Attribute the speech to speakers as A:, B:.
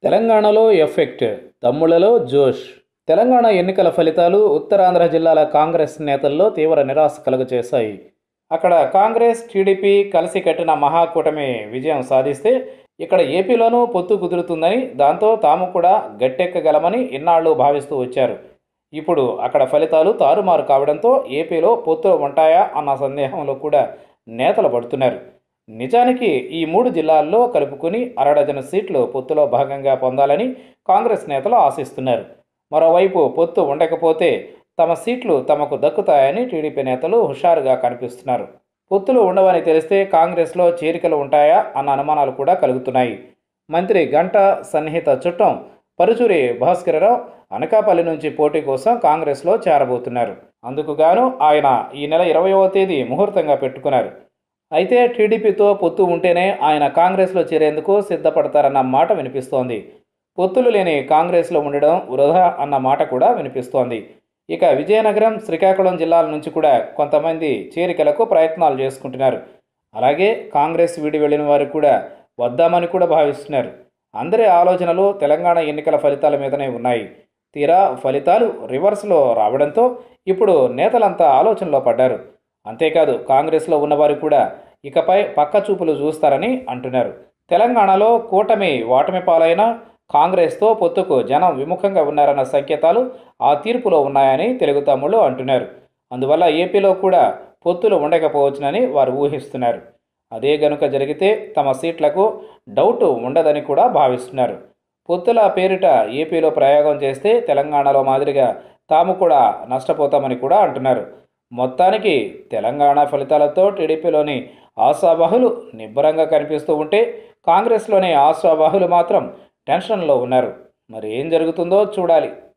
A: తెలంగాణలో ఎఫెక్ట్ తమ్ముళ్లలో జోష్ తెలంగాణ ఎన్నికల ఫలితాలు ఉత్తరాంధ్ర జిల్లాల కాంగ్రెస్ నేతల్లో తీవ్ర నిరాశ కలుగజేశాయి అక్కడ కాంగ్రెస్ టీడీపీ కలిసి కట్టిన మహాకూటమి విజయం సాధిస్తే ఇక్కడ ఏపీలోనూ పొత్తు కుదురుతుందని దాంతో తాము కూడా గట్టెక్కగలమని ఇన్నాళ్లు భావిస్తూ వచ్చారు ఇప్పుడు అక్కడ ఫలితాలు తారుమారు కావడంతో ఏపీలో పొత్తులు ఉంటాయా అన్న సందేహంలో కూడా నేతలు పడుతున్నారు నిజానికి ఈ మూడు జిల్లాల్లో కలుపుకుని అరడజన సీట్లు పొత్తులో భాగంగా పొందాలని కాంగ్రెస్ నేతలు ఆశిస్తున్నారు మరోవైపు పొత్తు ఉండకపోతే తమ సీట్లు తమకు దక్కుతాయని టీడీపీ నేతలు హుషారుగా కనిపిస్తున్నారు పొత్తులు ఉండవని తెలిస్తే కాంగ్రెస్లో చేరికలు ఉంటాయా అన్న అనుమానాలు కూడా కలుగుతున్నాయి మంత్రి గంట సన్నిహిత చుట్టం పరుచూరి భాస్కరరావు అనకాపల్లి నుంచి పోటీ కోసం కాంగ్రెస్లో చేరబోతున్నారు అందుకు గాను ఆయన ఈ నెల ఇరవయవ తేదీ ముహూర్తంగా పెట్టుకున్నారు అయితే టీడీపీతో పొత్తు ఉంటేనే ఆయన కాంగ్రెస్లో చేరేందుకు సిద్ధపడతారన్న మాట వినిపిస్తోంది పొత్తులు లేని కాంగ్రెస్లో ఉండడం వృధా అన్న మాట కూడా వినిపిస్తోంది ఇక విజయనగరం శ్రీకాకుళం జిల్లాల నుంచి కూడా కొంతమంది చేరికలకు ప్రయత్నాలు చేసుకుంటున్నారు అలాగే కాంగ్రెస్ వీడి వెళ్ళిన వారు కూడా వద్దామని కూడా భావిస్తున్నారు అందరి ఆలోచనలు తెలంగాణ ఎన్నికల ఫలితాల మీదనే ఉన్నాయి తీరా ఫలితాలు రివర్స్లో రావడంతో ఇప్పుడు నేతలంతా ఆలోచనలో పడ్డారు అంతేకాదు కాంగ్రెస్లో ఉన్నవారు కూడా ఇకపై పక్క చూపులు చూస్తారని అంటున్నారు తెలంగాణలో కూటమి ఓటమి పాలైన కాంగ్రెస్తో పొత్తుకు జనం విముఖంగా ఉన్నారన్న సంకేతాలు ఆ తీర్పులో ఉన్నాయని తెలుగు తమ్ముళ్ళు అంటున్నారు అందువల్ల ఏపీలో కూడా పొత్తులు ఉండకపోవచ్చునని వారు ఊహిస్తున్నారు అదే గనుక జరిగితే తమ సీట్లకు డౌట్ ఉండదని కూడా భావిస్తున్నారు పొత్తుల పేరిట ఏపీలో ప్రయోగం చేస్తే తెలంగాణలో మాదిరిగా తాము కూడా నష్టపోతామని కూడా అంటున్నారు మొత్తానికి తెలంగాణ ఫలితాలతో టీడీపీలోని ఆశావాహులు నిబ్బరంగా కనిపిస్తూ ఉంటే కాంగ్రెస్లోని ఆశావాహులు మాత్రం టెన్షన్లో ఉన్నారు మరి ఏం జరుగుతుందో చూడాలి